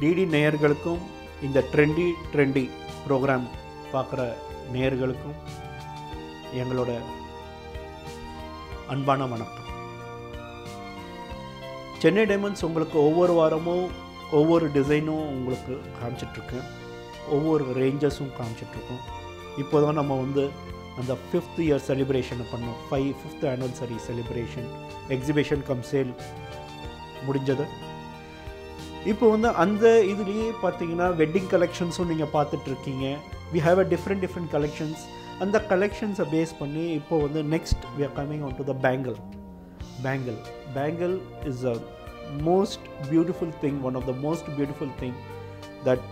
DD நேயர்களுக்கும் இந்த trendy trendy program பார்க்குற நேயர்களுக்கும் எங்களோட அன்பான வணக்கம் சென்னை டைமண்ட்ஸ் உங்களுக்கு ஒவ்வொரு வாரமும் ஒவ்வொரு டிசைனும் உங்களுக்கு காமிச்சிட்ருக்கேன் ஒவ்வொரு ரேஞ்சஸும் காமிச்சிட்ருக்கோம் இப்போ தான் நம்ம வந்து அந்த ஃபிஃப்த் இயர் செலிப்ரேஷனை பண்ணோம் five fifth anniversary celebration exhibition cum sale முடிஞ்சது இப்போ வந்து அந்த இதுலேயே பார்த்தீங்கன்னா வெட்டிங் கலெக்ஷன்ஸும் நீங்கள் பார்த்துட்ருக்கீங்க we have a different different collections அந்த கலெக்ஷன்ஸை பேஸ் பண்ணி இப்போ வந்து next we are coming on to the bangle bangle bangle is a most beautiful thing one of the most beautiful thing that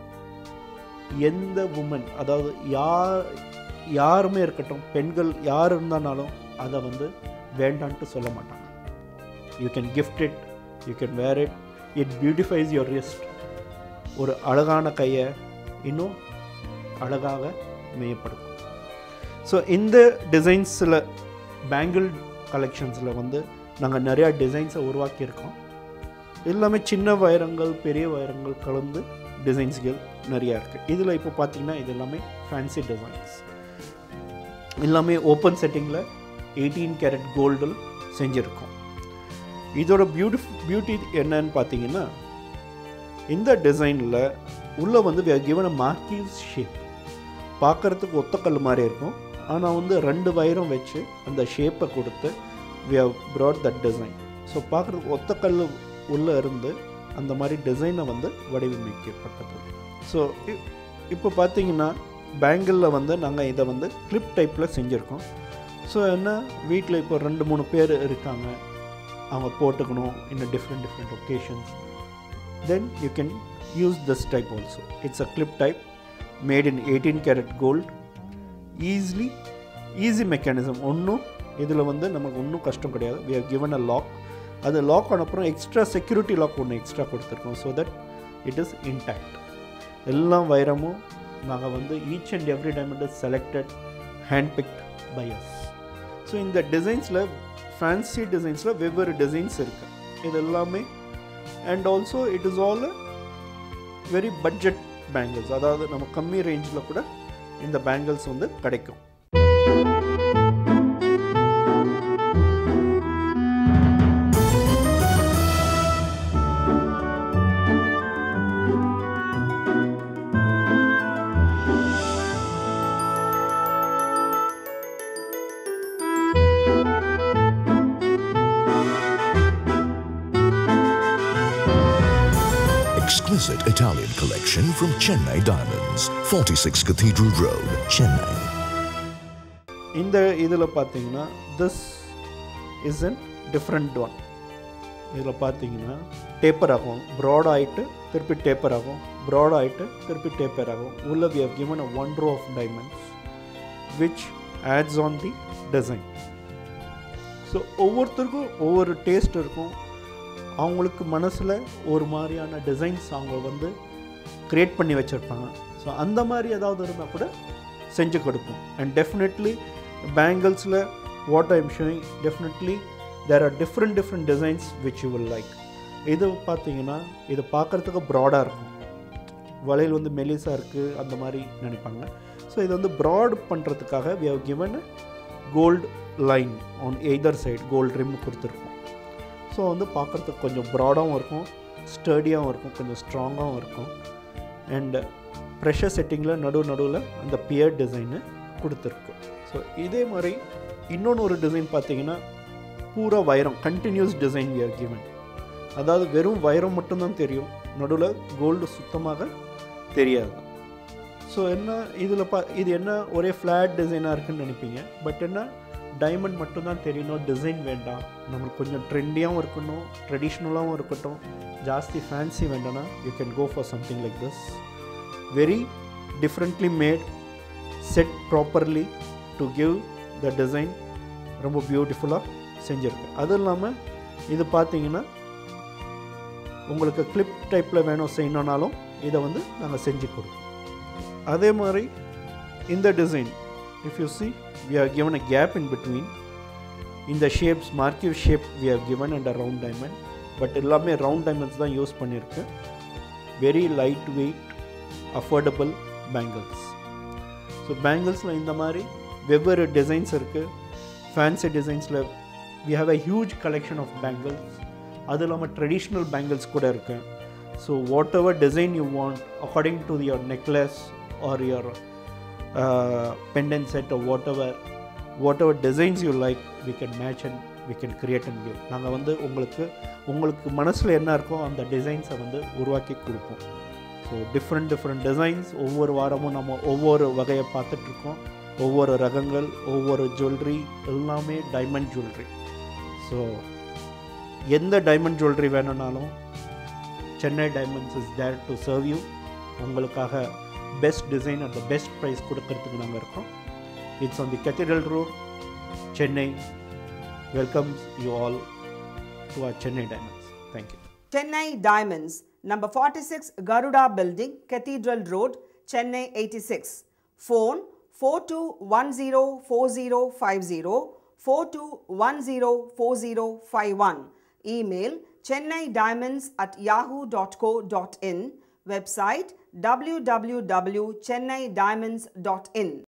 எந்த உமன் அதாவது யார் யாருமே இருக்கட்டும் பெண்கள் யார் இருந்தானாலும் அதை வந்து வேண்டான்ட்டு சொல்ல மாட்டாங்க you can gift it you can wear it it beautifies your wrist ஒரு அழகான கையை இன்னும் அழகாக மேயப்படுத்தும் ஸோ இந்த டிசைன்ஸில் பேங்கிள் கலெக்ஷன்ஸில் வந்து நாங்கள் நிறையா டிசைன்ஸை உருவாக்கியிருக்கோம் எல்லாமே சின்ன வைரங்கள் பெரிய வைரங்கள் கலந்து டிசைன்ஸ்கள் நிறையா இருக்குது இதில் இப்போ பார்த்தீங்கன்னா இது எல்லாமே ஃபேன்சி டிசைன்ஸ் எல்லாமே ஓப்பன் செட்டிங்கில் எயிட்டீன் கேரட் கோல்டில் செஞ்சுருக்கோம் இதோட பியூட்டிஃபு பியூட்டி என்னன்னு பார்த்தீங்கன்னா இந்த டிசைனில் உள்ளே வந்து we are given a marquise shape பார்க்குறதுக்கு ஒத்தக்கல் மாதிரி இருக்கும் ஆனால் வந்து ரெண்டு வயரும் வச்சு அந்த ஷேப்பை கொடுத்து we have brought that design so பார்க்குறதுக்கு ஒத்தக்கல் உள்ளே இருந்து அந்த மாதிரி டிசைனை வந்து வடிவமைக்கப்பட்டது ஸோ இப்போ பார்த்தீங்கன்னா பேங்கிளில் வந்து நாங்கள் இதை வந்து கிளிப் டைப்பில் செஞ்சுருக்கோம் ஸோ என்ன வீட்டில் இப்போ ரெண்டு மூணு பேர் இருக்காங்க அவங்க போட்டுக்கணும் இன்னும் different different occasions then you can use this type also it's a clip type made in eighteen carat gold easily easy mechanism ஒன்றும் இதில் வந்து நமக்கு ஒன்றும் கஷ்டம் கிடையாது we have given a lock அது லாக் ஆன அப்புறம் எக்ஸ்ட்ரா செக்யூரிட்டி லாக் ஒன்று எக்ஸ்ட்ரா கொடுத்துருக்கோம் so that it is intact எல்லா வைரமும் நாங்கள் வந்து each and every diamond is selected hand picked by us so இந்த டிசைன்ஸில் ஃபேன்சி டிசைன்ஸில் வெவ்வேறு டிசைன்ஸ் இருக்குது இது எல்லாமே and also it is all very budget bangles அதாவது நம்ம கம்மி ரேஞ்சில் கூட இந்த பேங்கிள்ஸ் வந்து கிடைக்கும் Exquisite Italian collection from Chennai Diamonds, 46 Cathedral Road, Chennai. இந்த இதில் பார்த்தீங்கன்னா this is an different one இதில் பார்த்தீங்கன்னா டேப்பர் ஆகும் ப்ராட் ஆகிட்டு திருப்பி டேப்பர் ஆகும் ப்ராட் ஆகிட்டு திருப்பி டேப்பர் ஆகும் உள்ள we have given a one row of diamonds which adds on the design so ஒவ்வொருத்தருக்கும் ஒவ்வொரு டேஸ்ட் இருக்கும் அவங்களுக்கு மனசில் ஒரு மாதிரியான டிசைன்ஸ் அவங்க வந்து க்ரியேட் பண்ணி வச்சுருப்பாங்க ஸோ அந்த மாதிரி ஏதாவது இருந்தால் கூட செஞ்சு கொடுப்போம் அண்ட் டெஃபினெட்லி பேங்கிள்ஸில் what I am showing definitely there are different different designs which you will like இது பார்த்தீங்கன்னா இது பார்க்குறதுக்கு ப்ராடாக இருக்கும் வளையல் வந்து மெலிசாக இருக்குது அந்த மாதிரி நினைப்பாங்க ஸோ இது வந்து ப்ராட் பண்ணுறதுக்காக we have given gold line on either side gold rim கொடுத்துருக்கோம் ஸோ வந்து பார்க்குறதுக்கு கொஞ்சம் ப்ராடாகவும் இருக்கும் ஸ்டடியாகவும் இருக்கும் கொஞ்சம் ஸ்ட்ராங்காகவும் இருக்கும் அண்ட் ப்ரெஷர் செட்டிங்கில் நடு நடுவில் அந்த பியர் டிசைனு கொடுத்துருக்கு ஸோ இதே மாதிரி இன்னொன்று ஒரு டிசைன் பார்த்தீங்கன்னா பூரா வைரம் continuous design we are given அதாவது வெறும் வைரம் மட்டும்தான் தெரியும் நடுவில் கோல்டு சுத்தமாக தெரியாது ஸோ என்ன இதில் பா இது என்ன ஒரே ஃப்ளாட் டிசைனாக இருக்குன்னு நினைப்பீங்க பட் என்ன டைமண்ட் மட்டும்தான் தெரியணும் டிசைன் வேண்டாம் நம்மளுக்கு கொஞ்சம் ட்ரெண்டியாகவும் இருக்கணும் ட்ரெடிஷ்னலாகவும் இருக்கட்டும் ஜாஸ்தி ஃபேன்சி வேண்டாம்னா you can go for something like this very differently made set properly to give the design ரொம்ப பியூட்டிஃபுல்லாக செஞ்சுருக்கு அதுவும் இல்லாமல் இது பார்த்தீங்கன்னா உங்களுக்கு கிளிப் டைப்பில் வேணும் செய்யணுன்னாலும் இதை வந்து நாங்கள் செஞ்சு கொடுப்போம் அதே மாதிரி இந்த design if you see we are given a gap in between இந்த shapes marquise shape we are given and a round diamond but எல்லாமே ரவுண்ட் டைமண்ட்ஸ் தான் யூஸ் பண்ணியிருக்கு very light weight affordable bangles so பேங்கிள்ஸில் இந்த மாதிரி வெவ்வேறு designs இருக்குது fancy டிசைன்ஸில் we have a huge collection of bangles அது இல்லாமல் ட்ரெடிஷ்னல் பேங்கிள்ஸ் கூட இருக்கு so whatever design you want according to your necklace R your pendant set whatever whatever designs you like we can match and we can create and give நாங்கள் வந்து உங்களுக்கு உங்களுக்கு மனசில் என்ன இருக்கோ அந்த டிசைன்ஸை வந்து உருவாக்கி கொடுப்போம் ஸோ டிஃப்ரெண்ட் டிஃப்ரெண்ட் டிசைன்ஸ் ஒவ்வொரு வாரமும் நம்ம ஒவ்வொரு வகையை பார்த்துட்ருக்கோம் ஒவ்வொரு ரகங்கள் ஒவ்வொரு ஜுவல்லரி எல்லாமே டைமண்ட் ஜுவல்லரி ஸோ எந்த டைமண்ட் ஜுவல்லரி வேணும்னாலும் Chennai diamonds is there to serve you உங்களுக்காக best design at the best price கொடுக்கறதுக்கு நாங்கள் இருக்கோம் it's on the cathedral road Chennai welcomes you all to our Chennai diamonds thank you Chennai Diamonds, number 46 Garuda Building, Cathedral Road, Chennai 86. Phone 42104050, 42104051. Email chennaidiamonds at yahoo.co.in. Website www.chennaidiamonds.in.